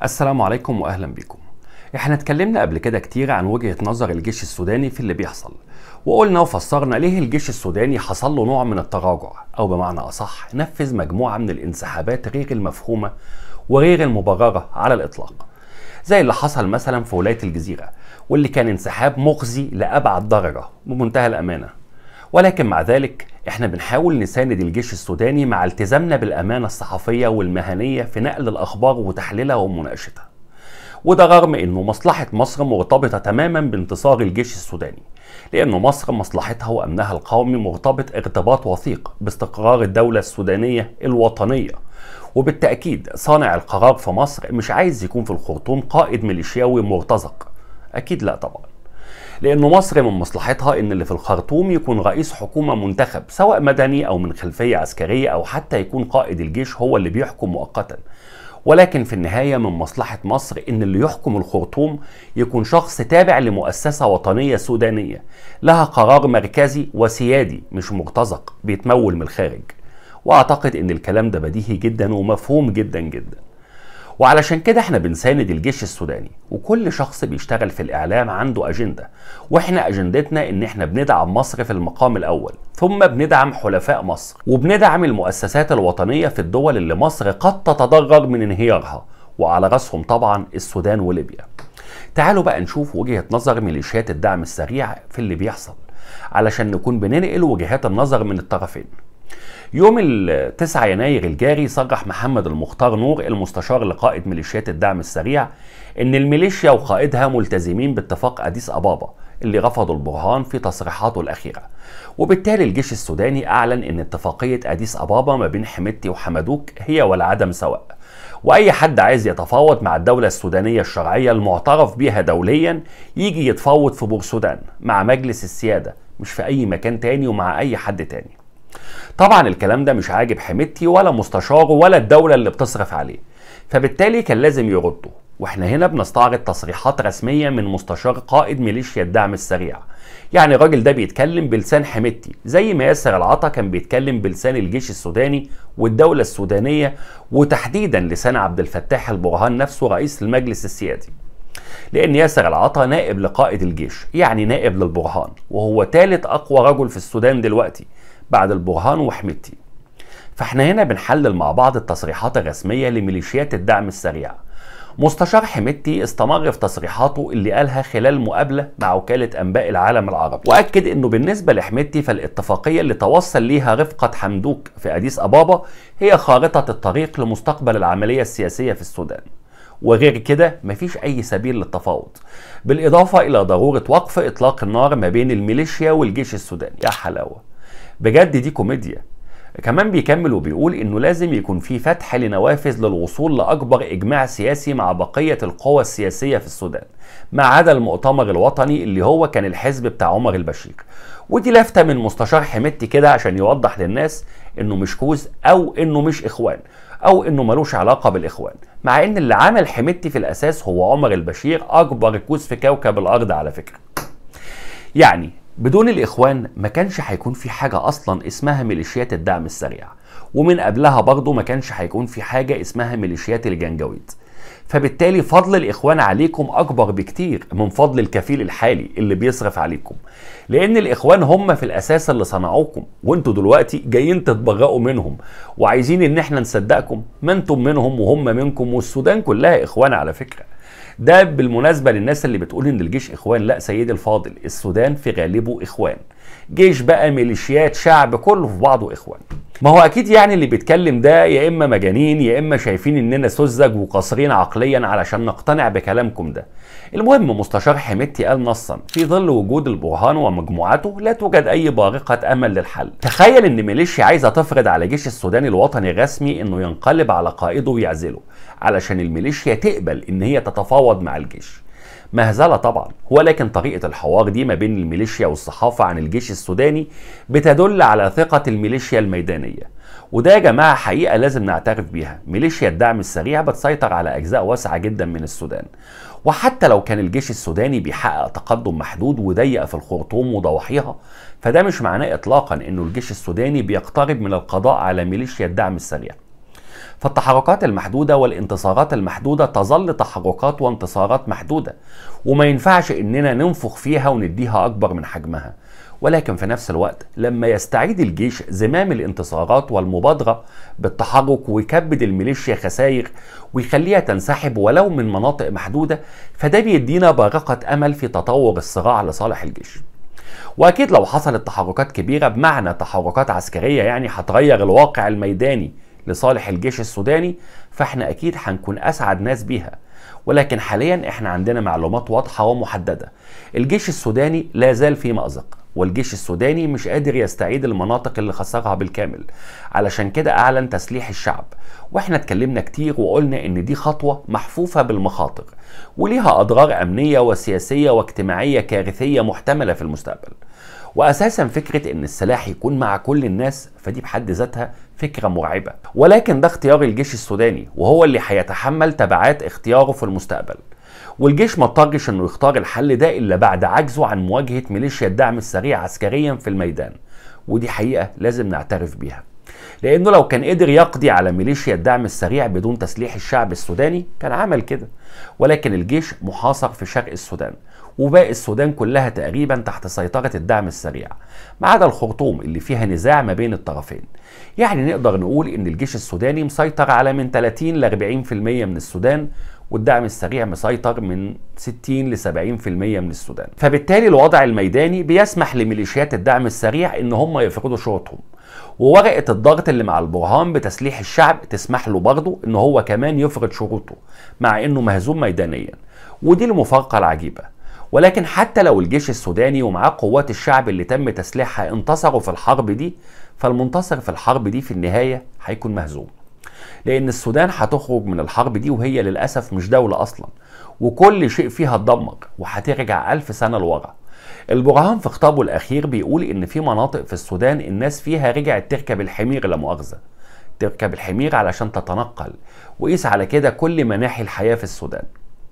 السلام عليكم واهلا بكم احنا اتكلمنا قبل كده كتير عن وجهة نظر الجيش السوداني في اللي بيحصل وقلنا وفسرنا ليه الجيش السوداني حصل له نوع من التراجع او بمعنى اصح نفذ مجموعة من الانسحابات غير المفهومة وغير المبررة على الاطلاق زي اللي حصل مثلا في ولاية الجزيرة واللي كان انسحاب مخزي لأبعد درجة بمنتهى الأمانة ولكن مع ذلك احنا بنحاول نساند الجيش السوداني مع التزامنا بالامانه الصحفيه والمهنيه في نقل الاخبار وتحليلها ومناقشتها. وده رغم انه مصلحه مصر مرتبطه تماما بانتصار الجيش السوداني، لانه مصر مصلحتها وامنها القومي مرتبط ارتباط وثيق باستقرار الدوله السودانيه الوطنيه. وبالتاكيد صانع القرار في مصر مش عايز يكون في الخرطوم قائد ميليشياوي مرتزق. اكيد لا طبعا. لأنه مصر من مصلحتها إن اللي في الخرطوم يكون رئيس حكومة منتخب سواء مدني أو من خلفية عسكرية أو حتى يكون قائد الجيش هو اللي بيحكم مؤقتا ولكن في النهاية من مصلحة مصر إن اللي يحكم الخرطوم يكون شخص تابع لمؤسسة وطنية سودانية لها قرار مركزي وسيادي مش مرتزق بيتمول من الخارج وأعتقد إن الكلام ده بديهي جدا ومفهوم جدا جدا وعلشان كده احنا بنساند الجيش السوداني وكل شخص بيشتغل في الاعلام عنده اجنده واحنا اجندتنا ان احنا بندعم مصر في المقام الاول ثم بندعم حلفاء مصر وبندعم المؤسسات الوطنيه في الدول اللي مصر قد تتضرر من انهيارها وعلى راسهم طبعا السودان وليبيا تعالوا بقى نشوف وجهه نظر ميليشيات الدعم السريع في اللي بيحصل علشان نكون بننقل وجهات النظر من الطرفين يوم ال 9 يناير الجاري صرح محمد المختار نور المستشار لقائد ميليشيات الدعم السريع ان الميليشيا وقائدها ملتزمين باتفاق اديس ابابا اللي رفضوا البرهان في تصريحاته الاخيره وبالتالي الجيش السوداني اعلن ان اتفاقيه اديس ابابا ما بين حميدتي وحمدوك هي والعدم سواء واي حد عايز يتفاوض مع الدوله السودانيه الشرعيه المعترف بها دوليا يجي يتفاوض في بورسودان مع مجلس السياده مش في اي مكان تاني ومع اي حد تاني طبعا الكلام ده مش عاجب حميدتي ولا مستشاره ولا الدولة اللي بتصرف عليه فبالتالي كان لازم يردوا واحنا هنا بنستعرض تصريحات رسمية من مستشار قائد ميليشيا الدعم السريع يعني الراجل ده بيتكلم بلسان حميدتي زي ما ياسر العطا كان بيتكلم بلسان الجيش السوداني والدولة السودانية وتحديدا لسان عبد الفتاح البرهان نفسه رئيس المجلس السيادي لان ياسر العطا نائب لقائد الجيش يعني نائب للبرهان وهو ثالث اقوى رجل في السودان دلوقتي بعد البرهان وحميدتي فاحنا هنا بنحلل مع بعض التصريحات الرسمية لميليشيات الدعم السريع مستشار حميدتي استمر في تصريحاته اللي قالها خلال مقابلة مع وكالة أنباء العالم العربي وأكد أنه بالنسبة لحميدتي فالاتفاقية اللي توصل ليها رفقة حمدوك في أديس أبابا هي خارطة الطريق لمستقبل العملية السياسية في السودان وغير كده مفيش أي سبيل للتفاوض بالإضافة إلى ضرورة وقف إطلاق النار ما بين الميليشيا والجيش السوداني يا حلاوة بجد دي كوميديا كمان بيكمل وبيقول انه لازم يكون في فتح لنوافذ للوصول لاكبر اجماع سياسي مع بقيه القوى السياسيه في السودان ما عدا المؤتمر الوطني اللي هو كان الحزب بتاع عمر البشير ودي لافته من مستشار حميدتي كده عشان يوضح للناس انه مش كوز او انه مش اخوان او انه ملوش علاقه بالاخوان مع ان اللي عمل حميدتي في الاساس هو عمر البشير اكبر كوز في كوكب الارض على فكره يعني بدون الاخوان ما كانش هيكون في حاجه اصلا اسمها ميليشيات الدعم السريع ومن قبلها برضه ما كانش هيكون في حاجه اسمها ميليشيات الجنجويد فبالتالي فضل الاخوان عليكم اكبر بكتير من فضل الكفيل الحالي اللي بيصرف عليكم لان الاخوان هم في الاساس اللي صنعوكم وانتوا دلوقتي جايين تتبرئوا منهم وعايزين ان احنا نصدقكم ما انتم منهم وهم منكم والسودان كلها اخوان على فكره ده بالمناسبه للناس اللي بتقول ان الجيش اخوان لا سيدي الفاضل السودان في غالبه اخوان جيش بقى ميليشيات شعب كله في بعضه اخوان ما هو اكيد يعني اللي بيتكلم ده يا اما مجانين يا اما شايفين اننا سذج وقاصرين عقليا علشان نقتنع بكلامكم ده المهم مستشار حميدتي قال نصا في ظل وجود البرهان ومجموعته لا توجد اي بارقه امل للحل تخيل ان ميليشيا عايزه تفرض على جيش السودان الوطني الرسمي انه ينقلب على قائده ويعزله علشان الميليشيا تقبل ان هي تتفاوض مع الجيش مهزله طبعا ولكن طريقه الحوار دي ما بين الميليشيا والصحافه عن الجيش السوداني بتدل على ثقه الميليشيا الميدانيه وده يا جماعه حقيقه لازم نعترف بيها ميليشيا الدعم السريع بتسيطر على اجزاء واسعه جدا من السودان وحتى لو كان الجيش السوداني بيحقق تقدم محدود وضيق في الخرطوم وضواحيها فده مش معناه اطلاقا انه الجيش السوداني بيقترب من القضاء على ميليشيا الدعم السريع فالتحركات المحدودة والانتصارات المحدودة تظل تحركات وانتصارات محدودة وما ينفعش اننا ننفخ فيها ونديها اكبر من حجمها ولكن في نفس الوقت لما يستعيد الجيش زمام الانتصارات والمبادرة بالتحرك ويكبد الميليشيا خسائر ويخليها تنسحب ولو من مناطق محدودة فده بيدينا بارقة أمل في تطور الصراع لصالح الجيش واكيد لو حصلت تحركات كبيره بمعنى تحركات عسكريه يعني هتغير الواقع الميداني لصالح الجيش السوداني فاحنا اكيد هنكون اسعد ناس بيها ولكن حاليا احنا عندنا معلومات واضحه ومحدده الجيش السوداني لا زال في مازق والجيش السوداني مش قادر يستعيد المناطق اللي خسرها بالكامل علشان كده اعلن تسليح الشعب واحنا اتكلمنا كتير وقلنا ان دي خطوه محفوفه بالمخاطر وليها اضرار امنيه وسياسيه واجتماعيه كارثيه محتمله في المستقبل واساسا فكره ان السلاح يكون مع كل الناس فدي بحد ذاتها فكره مرعبه ولكن ده اختيار الجيش السوداني وهو اللي هيتحمل تبعات اختياره في المستقبل والجيش ما اضطرش انه يختار الحل ده الا بعد عجزه عن مواجهه ميليشيا الدعم السريع عسكريا في الميدان ودي حقيقه لازم نعترف بيها لانه لو كان قدر يقضي على ميليشيا الدعم السريع بدون تسليح الشعب السوداني كان عمل كده ولكن الجيش محاصر في شرق السودان وباقي السودان كلها تقريبا تحت سيطرة الدعم السريع ما عدا الخرطوم اللي فيها نزاع ما بين الطرفين يعني نقدر نقول ان الجيش السوداني مسيطر على من 30 ل 40% من السودان والدعم السريع مسيطر من 60 ل 70% من السودان فبالتالي الوضع الميداني بيسمح لميليشيات الدعم السريع ان هم يفرضوا شروطهم وورقة الضغط اللي مع البرهان بتسليح الشعب تسمح له برضه ان هو كمان يفرض شروطه مع انه مهزوم ميدانيا ودي المفارقة العجيبة ولكن حتى لو الجيش السوداني ومعاه قوات الشعب اللي تم تسليحها انتصروا في الحرب دي فالمنتصر في الحرب دي في النهاية هيكون مهزوم لأن السودان هتخرج من الحرب دي وهي للأسف مش دولة أصلا وكل شيء فيها اتدمر وهترجع ألف سنة لورا البرهان في خطابه الأخير بيقول إن في مناطق في السودان الناس فيها رجعت تركب الحمير لا مؤاخذة تركب الحمير علشان تتنقل وقيس على كده كل مناحي الحياة في السودان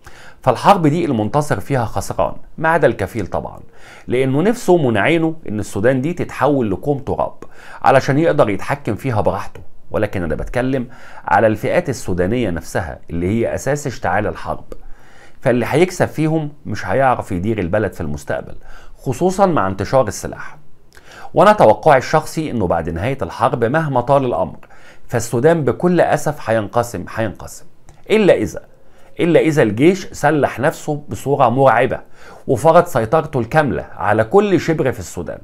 فالحرب دي المنتصر فيها خسران ما عدا الكفيل طبعا لانه نفسه من عينه ان السودان دي تتحول لكوم تراب علشان يقدر يتحكم فيها براحته ولكن انا بتكلم على الفئات السودانيه نفسها اللي هي اساس اشتعال الحرب فاللي هيكسب فيهم مش هيعرف يدير البلد في المستقبل خصوصا مع انتشار السلاح وانا توقعي الشخصي انه بعد نهايه الحرب مهما طال الامر فالسودان بكل اسف هينقسم هينقسم الا اذا الا اذا الجيش سلح نفسه بصوره مرعبه وفرض سيطرته الكامله على كل شبر في السودان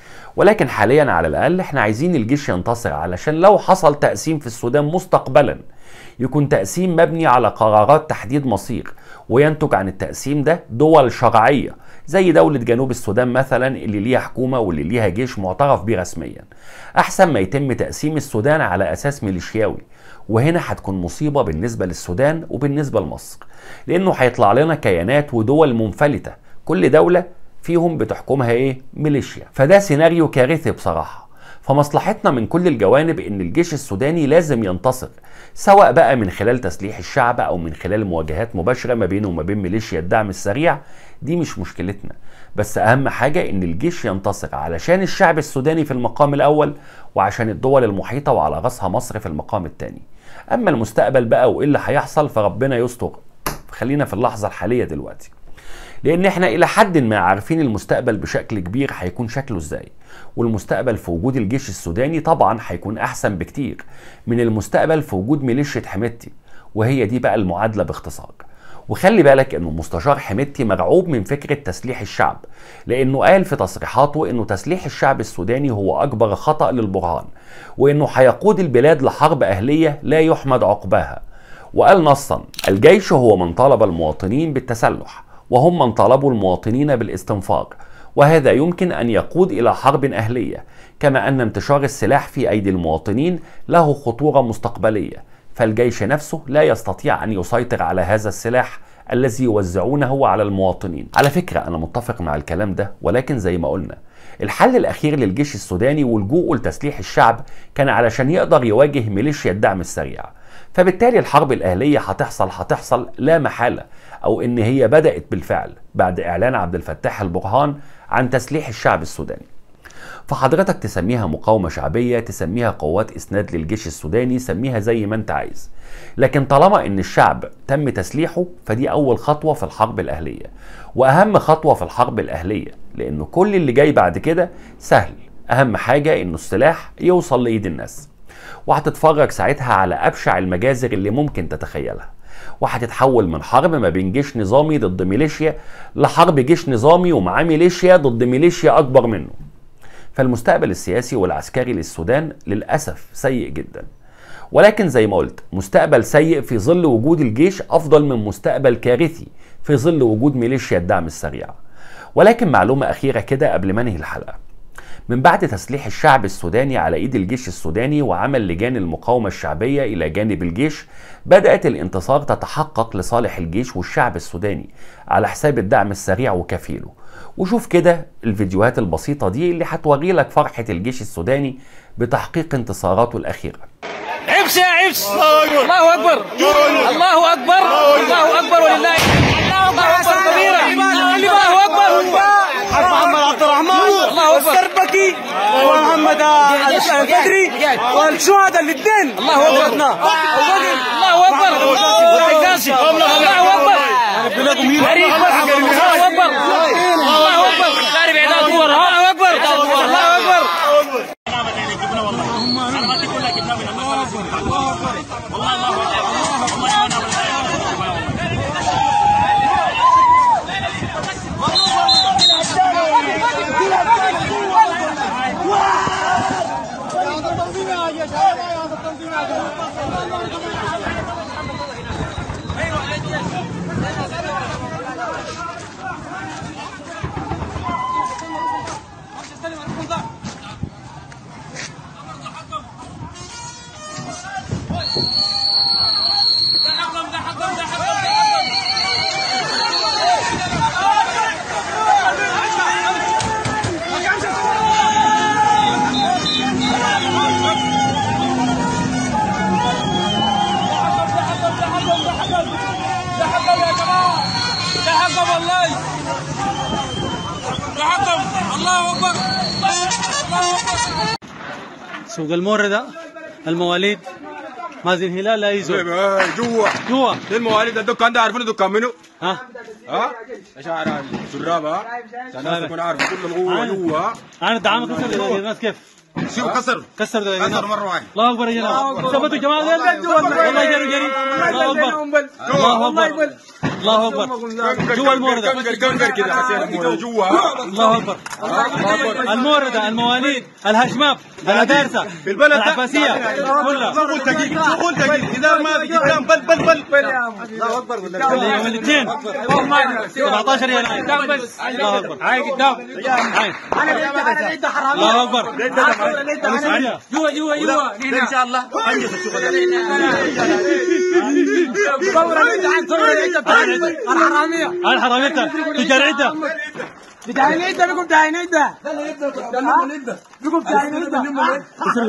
ولكن حاليا على الاقل احنا عايزين الجيش ينتصر علشان لو حصل تقسيم في السودان مستقبلا يكون تقسيم مبني على قرارات تحديد مصير وينتج عن التقسيم ده دول شرعيه زي دولة جنوب السودان مثلا اللي ليها حكومة واللي ليها جيش معترف بيه رسميا أحسن ما يتم تقسيم السودان على أساس ميليشياوي وهنا هتكون مصيبة بالنسبة للسودان وبالنسبة لمصر لأنه هيطلع لنا كيانات ودول منفلتة كل دولة فيهم بتحكمها ايه ميليشيا فده سيناريو كارثي بصراحة فمصلحتنا من كل الجوانب ان الجيش السوداني لازم ينتصر سواء بقى من خلال تسليح الشعب او من خلال مواجهات مباشره ما بينه وما بين ميليشيا الدعم السريع دي مش مشكلتنا بس اهم حاجه ان الجيش ينتصر علشان الشعب السوداني في المقام الاول وعشان الدول المحيطه وعلى راسها مصر في المقام الثاني اما المستقبل بقى وايه اللي هيحصل فربنا يستر خلينا في اللحظه الحاليه دلوقتي لان احنا الى حد ما عارفين المستقبل بشكل كبير هيكون شكله ازاي والمستقبل في وجود الجيش السوداني طبعا هيكون احسن بكتير من المستقبل في وجود ميليشيا حميتي وهي دي بقى المعادله باختصار وخلي بالك انه مستشار حميتي مرعوب من فكره تسليح الشعب لانه قال في تصريحاته انه تسليح الشعب السوداني هو اكبر خطا للبرهان وانه هيقود البلاد لحرب اهليه لا يحمد عقباها وقال نصا الجيش هو من طالب المواطنين بالتسلح وهم من طالبوا المواطنين بالاستنفاق وهذا يمكن ان يقود الى حرب اهليه كما ان انتشار السلاح في ايدي المواطنين له خطوره مستقبليه فالجيش نفسه لا يستطيع ان يسيطر على هذا السلاح الذي يوزعونه على المواطنين على فكره انا متفق مع الكلام ده ولكن زي ما قلنا الحل الاخير للجيش السوداني ولجوءه لتسليح الشعب كان علشان يقدر يواجه ميليشيا الدعم السريع فبالتالي الحرب الاهليه هتحصل هتحصل لا محاله او ان هي بدات بالفعل بعد اعلان عبد الفتاح البرهان عن تسليح الشعب السوداني فحضرتك تسميها مقاومة شعبية تسميها قوات إسناد للجيش السوداني سميها زي ما أنت عايز لكن طالما إن الشعب تم تسليحه فدي أول خطوة في الحرب الأهلية وأهم خطوة في الحرب الأهلية لأنه كل اللي جاي بعد كده سهل أهم حاجة إنه السلاح يوصل لإيد الناس وهتتفرج ساعتها على أبشع المجازر اللي ممكن تتخيلها وهتتحول من حرب ما بين جيش نظامي ضد ميليشيا لحرب جيش نظامي ومعاه ميليشيا ضد ميليشيا أكبر منه فالمستقبل السياسي والعسكري للسودان للأسف سيء جدا ولكن زي ما قلت مستقبل سيء في ظل وجود الجيش أفضل من مستقبل كارثي في ظل وجود ميليشيا الدعم السريع ولكن معلومة أخيرة كده قبل ما انهي الحلقة من بعد تسليح الشعب السوداني على ايد الجيش السوداني وعمل لجان المقاومة الشعبية الى جانب الجيش بدأت الانتصار تتحقق لصالح الجيش والشعب السوداني على حساب الدعم السريع وكفيله وشوف كده الفيديوهات البسيطة دي اللي هتوري لك فرحة الجيش السوداني بتحقيق انتصاراته الأخيرة عبس يا عبس الله اكبر الله اكبر الله اكبر ولله الله اكبر كبيرا الله اكبر حق محمد عبد الرحمن الله أكبر. والسربكي ومحمد البدري والشهداء الاثنين الله اكبر الله اكبر والحجازي الله اكبر فريق الله اكبر الله اكبر خارب اعداد كور الله اكبر الله اكبر تحكم والله تحكم الله اكبر الله اكبر سوق الموردة المواليد مازن هلال لا يزول جوا جوا المواليد الدكان ده عارفين الدكان منو؟ ها ها؟ اشعار الشراب ها؟ عشان الناس تكون عارفه كلهم هو جوا انا دعامة كسر الناس كيف شوف كسر كسر ده كسر مره واحده الله اكبر يا جماعه ثبتوا يا جماعه والله جري جري الله اكبر الله اكبر الله اكبر جوا الموردة كنقر كنقر كده عشان جوا الله اكبر الموردة المواليد الهشماب الادارسة البلد ده. العباسية كلها شغل دقيق شغل دقيق اذا ما قدام بل بل بل يوم الاثنين 17 يناير الله اكبر هاي قدام هاي الله اكبر جوا جوا جوا ان شاء الله انجز الشغل الحراميه الحرامية تجار عدة بتاع العده بيكم بتاع العده بيكم بتاع العده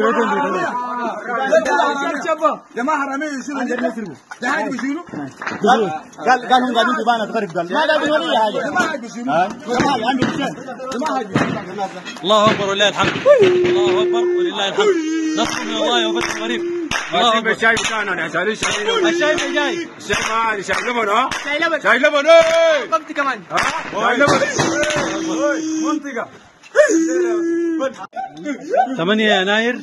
جماعه حراميه يشيلوا ده حاجه بيشيلوا قال قال هم قاعدين في بانا تغرب قال ما قاعدين ولا حاجه جماعه بيشيلوا ها جماعه عنده شيء الله اكبر ولله الحمد الله اكبر ولله الحمد نصر من الله وفتح قريب الله جيب اكبر الشاي بتاعنا عشان الشاي الشاي جاي الشاي ما شاي لبن ها شاي لبن شاي لبن ايه قمت كمان ها شاي لبن منطقه 8 يناير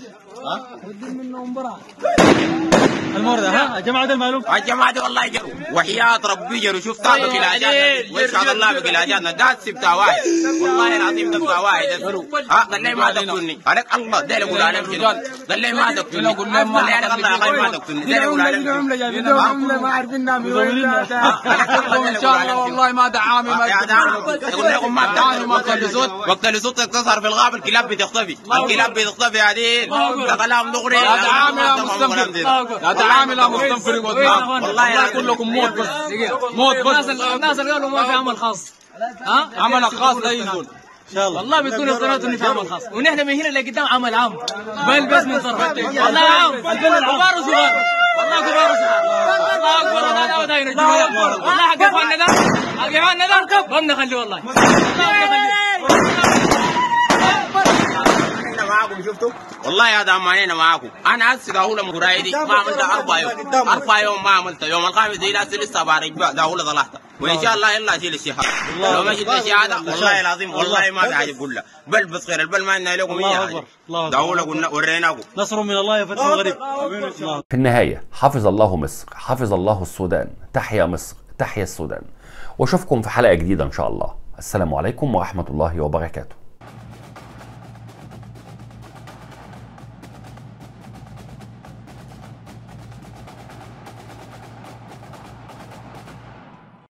الموردة ها جماعة المعلوم الجماعة دي والله جروا وحياة ربي جروا شوف صاحبك العجاج وان شاء الله بك العجاج ده سبتها واحد والله العظيم ده بتاع واحد ها قال لي ما تقتلني عليك الله ده يقول عليك كده قال لي ما تقتلني قال لي عليك الله يا اخي ما تقتلني ده يقول عليك ما عارفين نعمل ان شاء الله والله ما دعامي ما يا دعم يقول لكم ما بتعملوا وقت اللصوص وقت اللصوص تظهر في الغاب الكلاب بتختفي الكلاب بتختفي يا عديل ده كلام دغري يا دعامي يا مستنفر يا دعامي لا مستنفر والله يا كلكم موت بس موت بس الناس اللي قالوا ما في عمل خاص ها عمل خاص لا يزول ان شاء الله والله بتكون القناه انه في عمل خاص ونحن من هنا لقدام عمل عام بل بس من طرف والله عام كبار وصغار والله كبار وصغار الله اكبر الله اكبر داير الجمهوريه والله حق اخواننا ده حق اخواننا ده ما بنخلي والله والله ما بنخلي معاكم شفتوا والله هذا امانينا معاكم انا هسه داوله مقراي دي ما عملت اربع يوم اربع يوم ما عملت يوم الخامس دي لسه لسه بعرف داوله طلعت وان شاء الله يلا اشيل الشهاده لو ما شلت الشهاده والله العظيم والله ما في حاجه اقول لك بل بس خير البل ما لنا لكم الله اي أكبر. حاجه الله أكبر. داوله قلنا وريناكم نصر من الله يفتح الغريب الله في النهاية حفظ الله مصر حفظ الله السودان تحيا مصر تحيا السودان واشوفكم في حلقة جديدة ان شاء الله السلام عليكم ورحمة الله وبركاته